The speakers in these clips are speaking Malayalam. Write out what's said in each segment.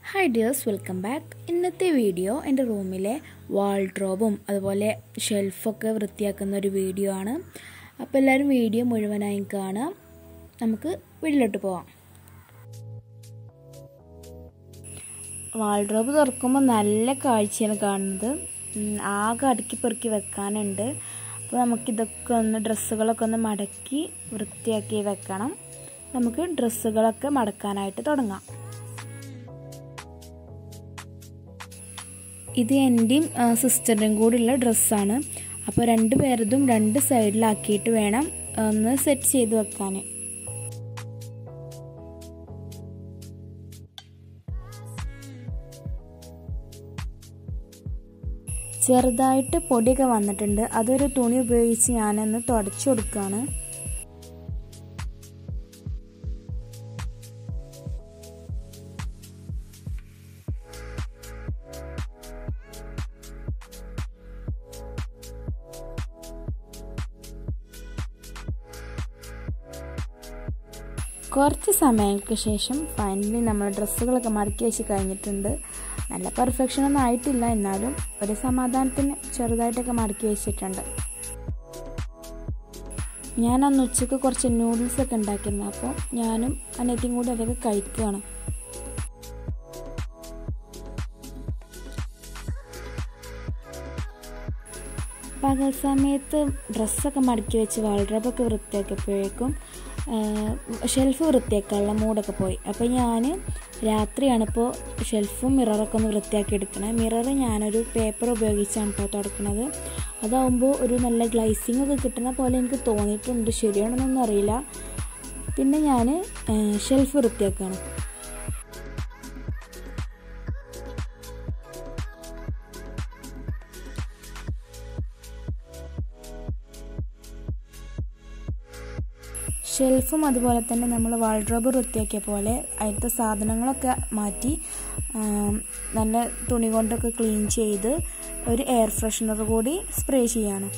ഹായ് ഡിയേഴ്സ് വെൽക്കം ബാക്ക് ഇന്നത്തെ വീഡിയോ എൻ്റെ റൂമിലെ വാൾഡ്രോബും അതുപോലെ ഷെൽഫൊക്കെ വൃത്തിയാക്കുന്ന ഒരു വീഡിയോ ആണ് അപ്പോൾ എല്ലാവരും വീഡിയോ മുഴുവനായും കാണാം നമുക്ക് വീട്ടിലോട്ട് പോവാം വാൾഡ്രോബ് തുറക്കുമ്പോൾ നല്ല കാഴ്ചയാണ് കാണുന്നത് ഉം, ആകെ അടുക്കി പെറുക്കി വെക്കാനുണ്ട് അപ്പോൾ നമുക്കിതൊക്കെ ഒന്ന് ഡ്രസ്സുകളൊക്കെ ഒന്ന് മടക്കി വൃത്തിയാക്കി വെക്കണം നമുക്ക് ഡ്രസ്സുകളൊക്കെ മടക്കാനായിട്ട് തുടങ്ങാം ഇത് എൻ്റെയും സിസ്റ്ററിൻ്റെയും കൂടെയുള്ള ഡ്രസ്സാണ് അപ്പോൾ രണ്ട് പേരതും രണ്ട് സൈഡിലാക്കിയിട്ട് വേണം ഒന്ന് സെറ്റ് ചെയ്ത് വെക്കാൻ ചെറുതായിട്ട് പൊടിയൊക്കെ വന്നിട്ടുണ്ട് അതൊരു തുണി ഉപയോഗിച്ച് ഞാനൊന്ന് തുടച്ചു കൊടുക്കുകയാണ് കുറച്ച് സമയങ്ങൾക്ക് ശേഷം ഫൈനലി നമ്മൾ ഡ്രസ്സുകളൊക്കെ മടക്കി വെച്ച് കഴിഞ്ഞിട്ടുണ്ട് നല്ല പെർഫെക്ഷൻ ഒന്നും ആയിട്ടില്ല എന്നാലും ഒരു സമാധാനത്തിന് ചെറുതായിട്ടൊക്കെ മടക്കി വെച്ചിട്ടുണ്ട് ഞാൻ അന്ന് ഉച്ചയ്ക്ക് കുറച്ച് നൂഡിൽസ് ഒക്കെ ഉണ്ടാക്കിയിരുന്നു അപ്പോൾ ഞാനും അനിയത്തിയും കൂടി അതൊക്കെ കഴിക്കുകയാണ് പകൽ സമയത്ത് ഡ്രസ്സൊക്കെ മടക്കി വെച്ച് വാൾഡ്രോബൊക്കെ വൃത്തിയാക്കിയപ്പോഴേക്കും ഷെൽഫ് വൃത്തിയാക്കാനുള്ള മൂടൊക്കെ പോയി അപ്പോൾ ഞാൻ രാത്രിയാണിപ്പോൾ ഷെൽഫും മിററൊക്കെ ഒന്ന് വൃത്തിയാക്കി എടുക്കണേ മിറർ ഞാനൊരു പേപ്പർ ഉപയോഗിച്ചാണ് കേട്ടോ തുടക്കുന്നത് അതാവുമ്പോൾ ഒരു നല്ല ഗ്ലൈസിങ് ഒക്കെ കിട്ടുന്ന പോലെ എനിക്ക് തോന്നിയിട്ടുണ്ട് ശരിയാണെന്നൊന്നും അറിയില്ല പിന്നെ ഞാൻ ഷെൽഫ് വൃത്തിയാക്കുകയാണ് ഷെൽഫും അതുപോലെ തന്നെ നമ്മൾ വാൾഡ്രോബ് വൃത്തിയാക്കിയ പോലെ അതിലത്തെ സാധനങ്ങളൊക്കെ മാറ്റി നല്ല തുണി കൊണ്ടൊക്കെ ക്ലീൻ ചെയ്ത് ഒരു എയർ ഫ്രഷ്നർ കൂടി സ്പ്രേ ചെയ്യാണ്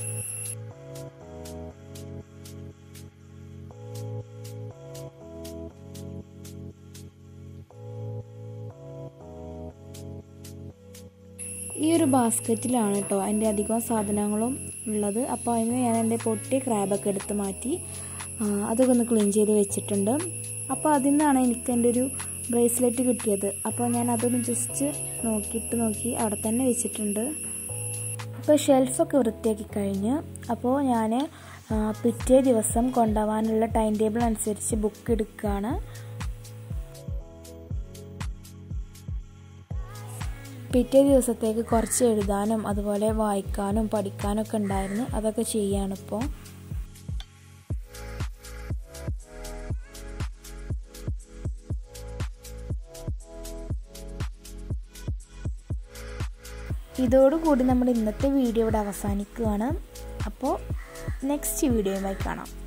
ഈ ഒരു ബാസ്ക്കറ്റിലാണ് കേട്ടോ അതിൻ്റെ അധികം സാധനങ്ങളും ഉള്ളത് അപ്പോൾ അതിന് ഞാൻ എൻ്റെ പൊട്ടിയ ക്രാബൊക്കെ എടുത്ത് മാറ്റി അതൊക്കെ ഒന്ന് ക്ലീൻ ചെയ്ത് വെച്ചിട്ടുണ്ട് അപ്പോൾ അതിൽ നിന്നാണ് എനിക്ക് എൻ്റെ ഒരു ബ്രേസ്ലെറ്റ് കിട്ടിയത് അപ്പോൾ ഞാൻ അതൊന്ന് ജസ്റ്റ് നോക്കിയിട്ട് നോക്കി അവിടെ തന്നെ വെച്ചിട്ടുണ്ട് അപ്പോൾ ഷെൽഫൊക്കെ വൃത്തിയാക്കി കഴിഞ്ഞ് അപ്പോൾ ഞാൻ പിറ്റേ ദിവസം കൊണ്ടുപോകാനുള്ള ടൈം ടേബിൾ അനുസരിച്ച് ബുക്ക് എടുക്കുകയാണ് പിറ്റേ ദിവസത്തേക്ക് കുറച്ച് എഴുതാനും അതുപോലെ വായിക്കാനും പഠിക്കാനും ഒക്കെ ഉണ്ടായിരുന്നു അതൊക്കെ ചെയ്യാണിപ്പോൾ ഇതോടുകൂടി നമ്മുടെ ഇന്നത്തെ വീഡിയോ ഇവിടെ അവസാനിക്കുകയാണ് അപ്പോൾ നെക്സ്റ്റ് വീഡിയോയുമായി കാണാം